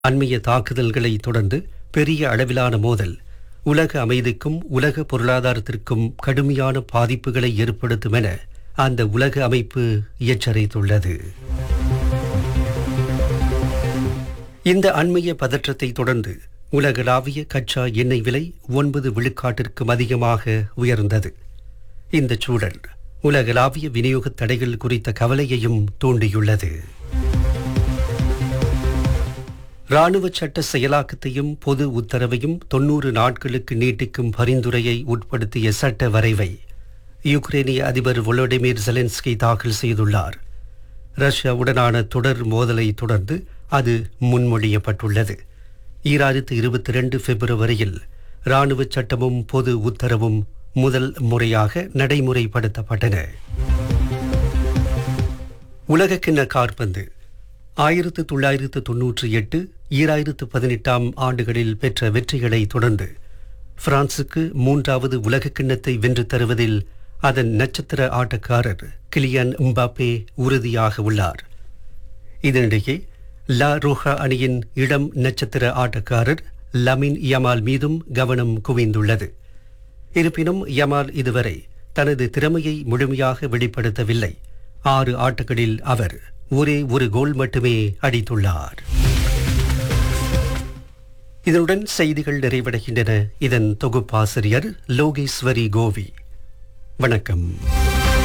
அண்மைய தாக்குதல்களை தொடர்ந்து பெரிய அளவிலான மோதல் உலக அமைதிக்கும் உலக பொருளாதாரத்திற்கும் கடுமையான பாதிப்புகளை ஏற்படுத்தும் என அந்த உலக அமைப்பு எச்சரித்துள்ளது இந்த அண்மைய பதற்றத்தை தொடர்ந்து உலகளாவிய கச்சா எண்ணெய் விலை ஒன்பது விழுக்காட்டிற்கும் அதிகமாக உயர்ந்தது இந்த சூழல் உலகளாவிய விநியோக தடைகள் குறித்த கவலையையும் தூண்டியுள்ளது ராணுவ சட்ட செயலாக்கத்தையும் பொது உத்தரவையும் தொன்னூறு நாட்களுக்கு நீட்டிக்கும் பரிந்துரையை உட்படுத்திய சட்ட வரைவை யுக்ரேனிய அதிபர் வொலோடிமிர் ஜெலன்ஸ்கி தாக்கல் செய்துள்ளார் ரஷ்யாவுடனான தொடர் மோதலை தொடர்ந்து அது முன்மொழியப்பட்டுள்ளது ஈராயிரத்து இருபத்தி ரெண்டு பிப்ரவரியில் ராணுவ சட்டமும் பொது உத்தரவும் முதல் முறையாக நடைமுறைப்படுத்தப்பட்டன உலகக்கிண்ண காற்பந்து ஆயிரத்து தொள்ளாயிரத்து தொன்னூற்றி எட்டு ஈராயிரத்து பதினெட்டாம் ஆண்டுகளில் பெற்ற வெற்றிகளை தொடர்ந்து பிரான்சுக்கு மூன்றாவது உலகக்கிண்ணத்தை வென்று தருவதில் அதன் நட்சத்திர ஆட்டக்காரர் கிலியன் எம்பாப்பே உறுதியாக உள்ளார் இதனிடையே லா ரோஹா அணியின் இளம் நட்சத்திர ஆட்டக்காரர் லமின் யமால் மீதும் கவனம் குவிந்துள்ளது இருப்பினும் யமால் இதுவரை தனது திறமையை முழுமையாக வெளிப்படுத்தவில்லை ஆறு ஆட்டங்களில் அவர் ஒரே ஒரு கோல் மட்டுமே அடித்துள்ளார் இதனுடன் செய்திகள் நிறைவடைகின்றன இதன் தொகுப்பாசிரியர் லோகேஸ்வரி கோவி வணக்கம்